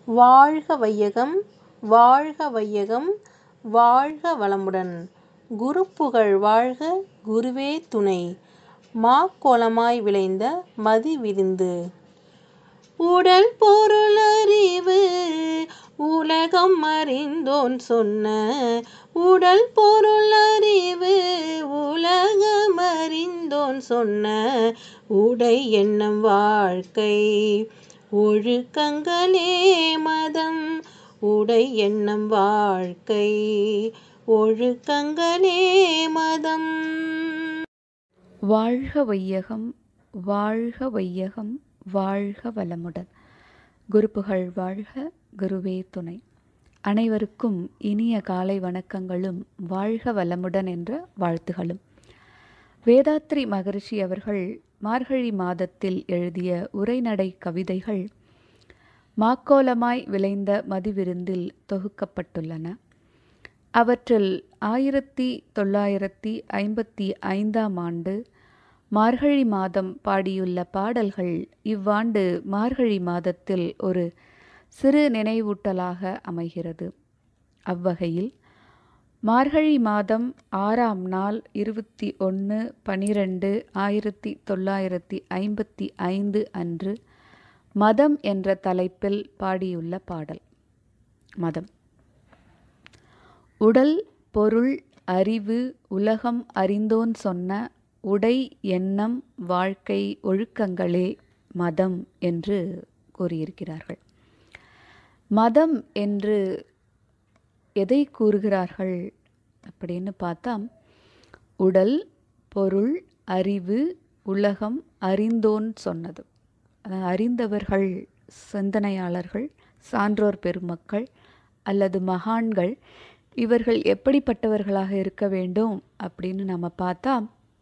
வாழ்க வையகம் வாழ்க வையகம் வாழ்க வளமுடன் குருப்புகழ் வாழ்க குருவே துணை மாக்கோலமாய் விளைந்த மதிவிருந்து உடல் பொருளறிவு உலகம் அறிந்தோன் சொன்ன உடல் பொருளறிவு உலகம் அறிந்தோன் சொன்ன உடை எண்ணம் வாழ்க்கை ஒழுக்கங்களே மதம் உடை எண்ணம் வாழ்க்கை ஒழுக்கங்களே மதம் வாழ்க வையகம் வாழ்க வையகம் வாழ்க வளமுடன் குருப்புகழ் வாழ்க குருவே துணை அனைவருக்கும் இனிய காலை வணக்கங்களும் வாழ்க வளமுடன் என்ற வாழ்த்துகளும் வேதாத்ரி மகரிஷி அவர்கள் மார்கழி மாதத்தில் எழுதிய உரைநடை கவிதைகள் மாக்கோலமாய் விளைந்த மதிவிருந்தில் தொகுக்கப்பட்டுள்ளன அவற்றில் ஆயிரத்தி தொள்ளாயிரத்தி ஐம்பத்தி ஐந்தாம் ஆண்டு மார்கழி மாதம் பாடியுள்ள பாடல்கள் இவ்வாண்டு மார்கழி மாதத்தில் ஒரு சிறு நினைவூட்டலாக அமைகிறது அவ்வகையில் மார்கழி மாதம் ஆறாம் நாள் இருபத்தி ஒன்று பனிரெண்டு ஆயிரத்தி தொள்ளாயிரத்தி ஐம்பத்தி ஐந்து அன்று மதம் என்ற தலைப்பில் பாடியுள்ள பாடல் மதம் உடல் பொருள் அறிவு உலகம் அறிந்தோன் சொன்ன உடை எண்ணம் வாழ்க்கை ஒழுக்கங்களே மதம் என்று கூறியிருக்கிறார்கள் மதம் என்று எதை கூறுகிறார்கள் அப்படின்னு பார்த்தா உடல் பொருள் அறிவு உலகம் அறிந்தோன் சொன்னது அதாவது அறிந்தவர்கள் சிந்தனையாளர்கள் சான்றோர் பெருமக்கள் அல்லது மகான்கள் இவர்கள் எப்படிப்பட்டவர்களாக இருக்க வேண்டும் அப்படின்னு நம்ம பார்த்தா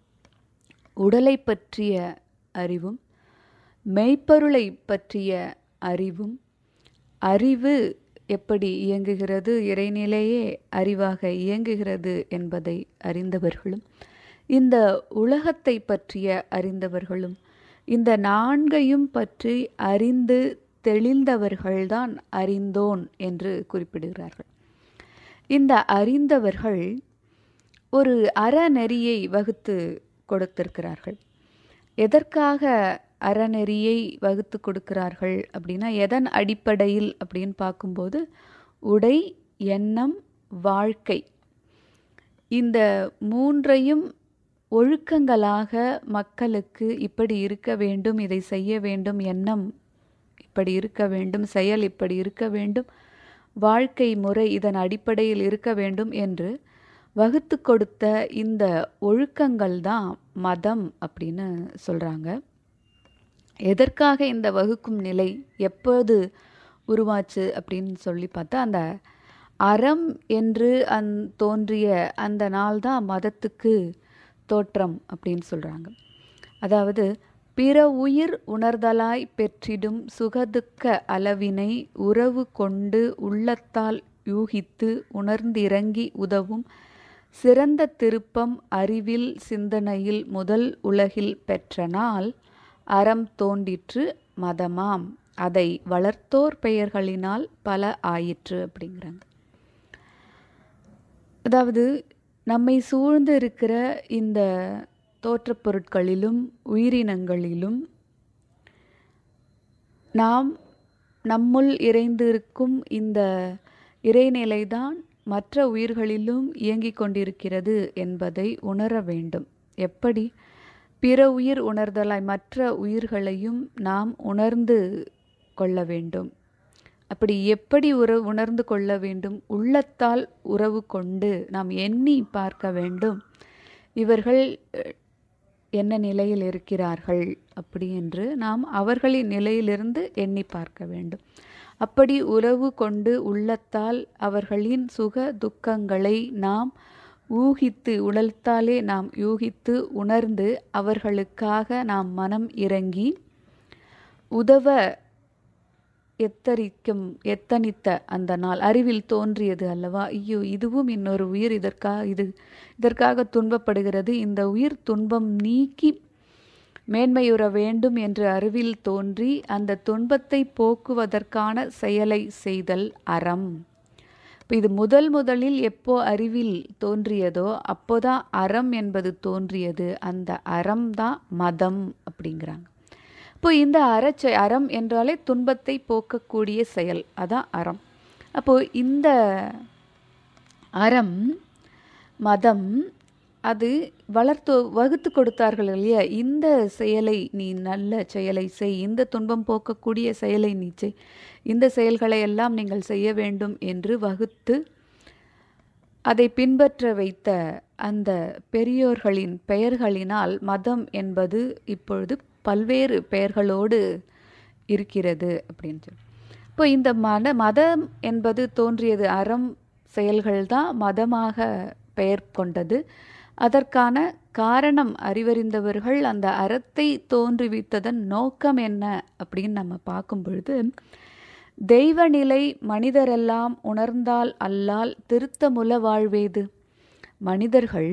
உடலை பற்றிய அறிவும் மெய்ப்பொருளை பற்றிய அறிவும் அறிவு எப்படி இயங்குகிறது இறைநிலையே அறிவாக இயங்குகிறது என்பதை அறிந்தவர்களும் இந்த உலகத்தை பற்றிய அறிந்தவர்களும் இந்த நான்கையும் பற்றி அறிந்து தெளிந்தவர்கள்தான் அறிந்தோன் என்று குறிப்பிடுகிறார்கள் இந்த அறிந்தவர்கள் ஒரு அறநெறியை வகுத்து கொடுத்திருக்கிறார்கள் எதற்காக அறநெறியை வகுத்து கொடுக்கிறார்கள் அப்படின்னா எதன் அடிப்படையில் அப்படின்னு பார்க்கும்போது உடை எண்ணம் வாழ்க்கை இந்த மூன்றையும் ஒழுக்கங்களாக மக்களுக்கு இப்படி இருக்க வேண்டும் இதை செய்ய வேண்டும் எண்ணம் இப்படி இருக்க வேண்டும் செயல் இப்படி இருக்க வேண்டும் வாழ்க்கை முறை இதன் அடிப்படையில் இருக்க வேண்டும் என்று வகுத்து கொடுத்த இந்த ஒழுக்கங்கள் தான் மதம் அப்படின்னு சொல்கிறாங்க எதற்காக இந்த வகுக்கும் நிலை எப்போது உருவாச்சு அப்படின்னு சொல்லி பார்த்தா அந்த அறம் என்று அந் தோன்றிய அந்த நாள் தான் மதத்துக்கு தோற்றம் அப்படின்னு சொல்கிறாங்க அதாவது பிற உயிர் உணர்தலாய் பெற்றிடும் சுகதுக்க அளவினை உறவு கொண்டு உள்ளத்தால் யூகித்து உணர்ந்திறங்கி உதவும் சிறந்த திருப்பம் அறிவில் சிந்தனையில் முதல் உலகில் பெற்ற நாள் அறம் தோன்றிற்று மதமாம் அதை வளர்த்தோர் பெயர்களினால் பல ஆயிற்று அப்படிங்கிறாங்க அதாவது நம்மை சூழ்ந்து இருக்கிற இந்த தோற்றப் பொருட்களிலும் உயிரினங்களிலும் நாம் நம்முள் இறைந்திருக்கும் இந்த இறைநிலைதான் மற்ற உயிர்களிலும் இயங்கிக் கொண்டிருக்கிறது என்பதை உணர வேண்டும் எப்படி பிற உயிர் உணர்தலாய் மற்ற உயிர்களையும் நாம் உணர்ந்து கொள்ள வேண்டும் அப்படி எப்படி உறவு உணர்ந்து கொள்ள வேண்டும் உள்ளத்தால் உறவு கொண்டு நாம் எண்ணி பார்க்க வேண்டும் இவர்கள் என்ன நிலையில் இருக்கிறார்கள் அப்படி என்று நாம் அவர்களின் நிலையிலிருந்து எண்ணி பார்க்க வேண்டும் அப்படி உறவு கொண்டு உள்ளத்தால் அவர்களின் சுக துக்கங்களை நாம் ஊகித்து உழல்த்தாலே நாம் யூகித்து உணர்ந்து அவர்களுக்காக நாம் மனம் இறங்கி உதவ எத்தரிக்கும் எத்தனித்த அந்த நாள் அறிவில் தோன்றியது அல்லவா ஐயோ இதுவும் இன்னொரு உயிர் இதற்காக இது இதற்காக துன்பப்படுகிறது இந்த உயிர் துன்பம் நீக்கி மேன்மையுற வேண்டும் என்று அறிவில் தோன்றி அந்த துன்பத்தை போக்குவதற்கான செயலை செய்தல் அறம் இப்போ இது முதல் முதலில் எப்போ அறிவில் தோன்றியதோ அப்போதான் அறம் என்பது தோன்றியது அந்த அறம் தான் மதம் அப்படிங்கிறாங்க இப்போ இந்த அறச்செ அறம் என்றாலே துன்பத்தை போக்கக்கூடிய செயல் அதான் அறம் அப்போ இந்த அறம் மதம் அது வளர்த்து வகுத்து கொடுத்தார்கள் இல்லையா இந்த செயலை நீ நல்ல செயலை செய் இந்த துன்பம் போக்கக்கூடிய செயலை நீ செய் இந்த செயல்களை எல்லாம் நீங்கள் செய்ய வேண்டும் என்று வகுத்து அதை பின்பற்ற வைத்த அந்த பெரியோர்களின் பெயர்களினால் மதம் என்பது இப்பொழுது பல்வேறு பெயர்களோடு இருக்கிறது அப்படின்னு சொல்லி இப்போ இந்த மத மதம் என்பது தோன்றியது அறம் செயல்கள்தான் மதமாக பெயர் கொண்டது அதற்கான காரணம் அறிவறிந்தவர்கள் அந்த அறத்தை தோன்றுவித்ததன் நோக்கம் என்ன அப்படின்னு நம்ம பார்க்கும் பொழுது தெய்வநிலை மனிதரெல்லாம் உணர்ந்தால் அல்லால் திருத்தமுல வாழ்வேது மனிதர்கள்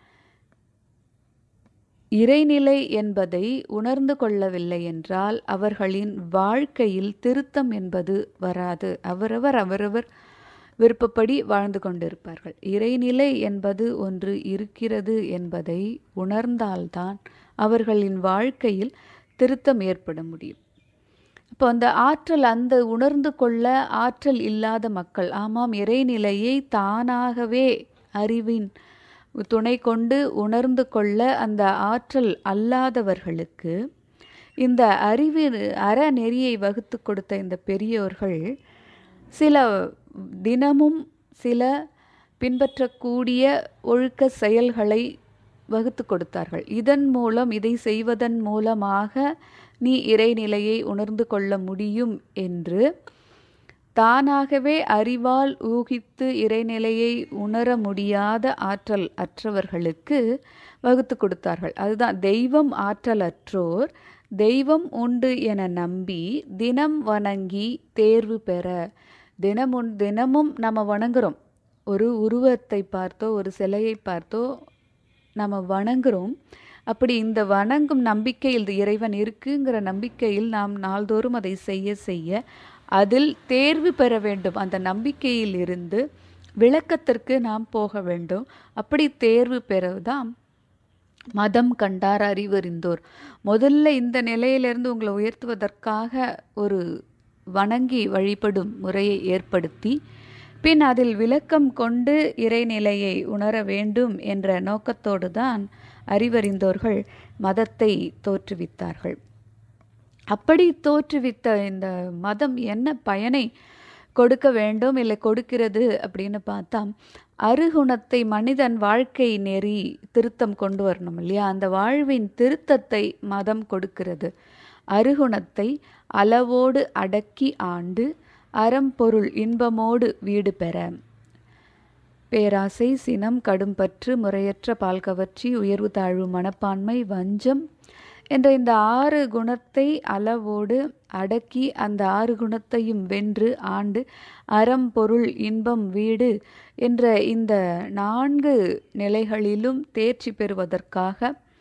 இறைநிலை என்பதை உணர்ந்து கொள்ளவில்லை என்றால் அவர்களின் வாழ்க்கையில் திருத்தம் என்பது வராது அவரவர் அவரவர் விருப்பப்படி வாழ்ந்து கொண்டிருப்பார்கள் இறைநிலை என்பது ஒன்று இருக்கிறது என்பதை உணர்ந்தால்தான் அவர்களின் வாழ்க்கையில் திருத்தம் ஏற்பட முடியும் இப்போ அந்த ஆற்றல் அந்த உணர்ந்து கொள்ள ஆற்றல் இல்லாத மக்கள் ஆமாம் இறைநிலையை தானாகவே அறிவின் துணை கொண்டு உணர்ந்து கொள்ள அந்த ஆற்றல் அல்லாதவர்களுக்கு இந்த அறிவு அறநெறியை வகுத்து கொடுத்த இந்த பெரியோர்கள் சில தினமும் சில பின்பற்றக்கூடிய ஒழுக்க செயல்களை வகுத்து கொடுத்தார்கள் இதன் மூலம் இதை செய்வதன் மூலமாக நீ இறைநிலையை உணர்ந்து கொள்ள முடியும் என்று தானாகவே அறிவால் ஊகித்து இறைநிலையை உணர முடியாத ஆற்றல் அற்றவர்களுக்கு வகுத்து கொடுத்தார்கள் அதுதான் தெய்வம் ஆற்றல் அற்றோர் தெய்வம் உண்டு என நம்பி தினம் வணங்கி தேர்வு பெற தினமும் தினமும் நம்ம வணங்குறோம் ஒரு உருவத்தை பார்த்தோ ஒரு சிலையை பார்த்தோ நம்ம வணங்குறோம் அப்படி இந்த வணங்கும் நம்பிக்கையில் இறைவன் இருக்குங்கிற நம்பிக்கையில் நாம் நாள்தோறும் அதை செய்ய செய்ய அதில் தேர்வு பெற வேண்டும் அந்த நம்பிக்கையில் இருந்து விளக்கத்திற்கு நாம் போக வேண்டும் அப்படி தேர்வு பெறதான் மதம் கண்டார் அறிவறிந்தோர் முதல்ல இந்த நிலையிலிருந்து உங்களை உயர்த்துவதற்காக ஒரு வணங்கி வழிபடும் முறையை ஏற்படுத்தி பின் அதில் விளக்கம் கொண்டு இறைநிலையை உணர வேண்டும் என்ற நோக்கத்தோடு தான் அறிவறிந்தோர்கள் மதத்தை தோற்றுவித்தார்கள் அப்படி தோற்றுவித்த இந்த மதம் என்ன பயனை கொடுக்க வேண்டும் இல்லை கொடுக்கிறது அப்படின்னு பார்த்தா அருகுணத்தை மனிதன் வாழ்க்கை நெறி திருத்தம் கொண்டு வரணும் இல்லையா அந்த வாழ்வின் திருத்தத்தை மதம் கொடுக்கிறது அருகுணத்தை அளவோடு அடக்கி ஆண்டு அறம்பொருள் இன்பமோடு வீடு பெற பேராசை சினம் கடும்பற்று முறையற்ற பால் கவர்ச்சி உயர்வு தாழ்வு மனப்பான்மை வஞ்சம் என்ற இந்த ஆறு குணத்தை அளவோடு அடக்கி அந்த ஆறு குணத்தையும் வென்று ஆண்டு அறம் பொருள் இன்பம் வீடு என்ற இந்த நான்கு நிலைகளிலும் தேர்ச்சி பெறுவதற்காக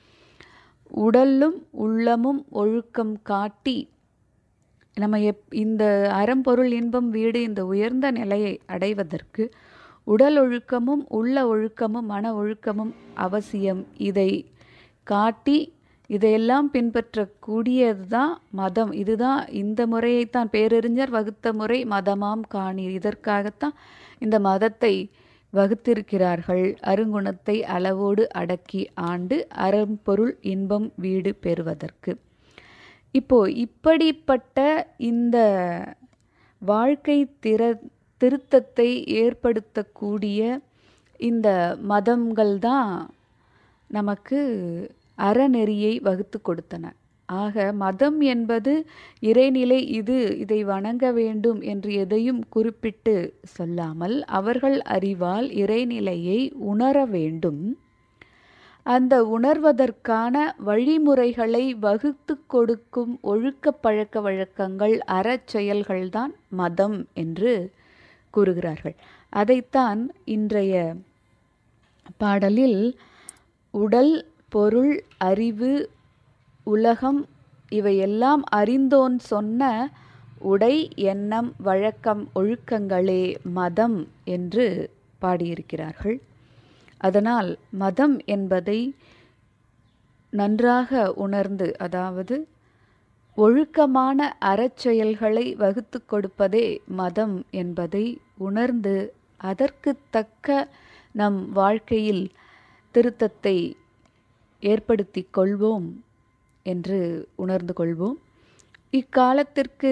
உடலும் உள்ளமும் ஒழுக்கம் காட்டி நம்ம எப் இந்த அறம்பொருள் இன்பம் வீடு இந்த உயர்ந்த நிலையை அடைவதற்கு உடல் ஒழுக்கமும் உள்ள ஒழுக்கமும் மன ஒழுக்கமும் அவசியம் இதை காட்டி இதையெல்லாம் பின்பற்றக்கூடியது தான் மதம் இதுதான் இந்த முறையைத்தான் பேரறிஞர் வகுத்த முறை மதமாம் காணீர் இதற்காகத்தான் இந்த மதத்தை வகுத்திருக்கிறார்கள் அருங்குணத்தை அளவோடு அடக்கி ஆண்டு அறம்பொருள் இன்பம் வீடு பெறுவதற்கு இப்போ இப்படிப்பட்ட இந்த வாழ்க்கை திற திருத்தத்தை ஏற்படுத்தக்கூடிய இந்த மதங்கள் தான் நமக்கு அறநெறியை வகுத்து கொடுத்தன ஆக மதம் என்பது இறைநிலை இது இதை வணங்க வேண்டும் என்று எதையும் குறிப்பிட்டு சொல்லாமல் அவர்கள் அறிவால் இறைநிலையை உணர வேண்டும் அந்த உணர்வதற்கான வழிமுறைகளை வகுத்து கொடுக்கும் ஒழுக்க பழக்க வழக்கங்கள் அறச்செயல்கள்தான் மதம் என்று கூறுகிறார்கள் அதைத்தான் இன்றைய பாடலில் உடல் பொருள் அறிவு உலகம் இவையெல்லாம் அறிந்தோன் சொன்ன உடை எண்ணம் வழக்கம் ஒழுக்கங்களே மதம் என்று பாடியிருக்கிறார்கள் அதனால் மதம் என்பதை நன்றாக உணர்ந்து அதாவது ஒழுக்கமான அறச்செயல்களை வகுத்து கொடுப்பதே மதம் என்பதை உணர்ந்து அதற்கு தக்க நம் வாழ்க்கையில் திருத்தத்தை ஏற்படுத்தி கொள்வோம் என்று உணர்ந்து கொள்வோம் இக்காலத்திற்கு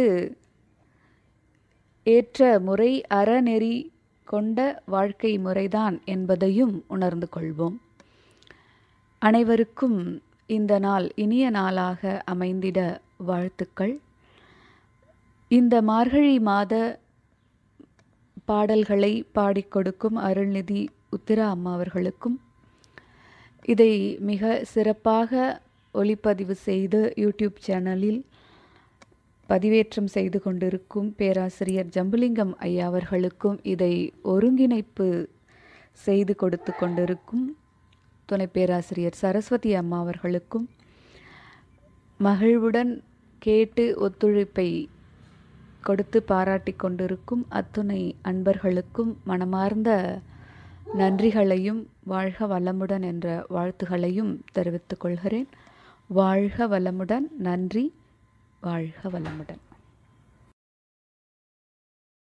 ஏற்ற முறை அறநெறி கொண்ட வாழ்க்கை முறைதான் என்பதையும் உணர்ந்து கொள்வோம் அனைவருக்கும் இந்த நாள் இனிய நாளாக அமைந்திட வாழ்த்துக்கள் இந்த மார்கழி மாத பாடல்களை பாடிக் கொடுக்கும் அருள்நிதி உத்திரா அம்மா அவர்களுக்கும் இதை மிக சிறப்பாக ஒளிப்பதிவு செய்து யூடியூப் சேனலில் பதிவேற்றம் செய்து கொண்டிருக்கும் பேராசிரியர் ஜம்புலிங்கம் ஐயா அவர்களுக்கும் இதை ஒருங்கிணைப்பு செய்து கொடுத்து கொண்டிருக்கும் துணை பேராசிரியர் சரஸ்வதி அம்மா அவர்களுக்கும் மகிழ்வுடன் கேட்டு ஒத்துழைப்பை கொடுத்து பாராட்டி கொண்டிருக்கும் அத்துணை அன்பர்களுக்கும் மனமார்ந்த நன்றிகளையும் வாழ்க வளமுடன் என்ற வாழ்த்துகளையும் தெரிவித்துக் கொள்கிறேன் வாழ்க வளமுடன் நன்றி வாழ்க வளமுடன்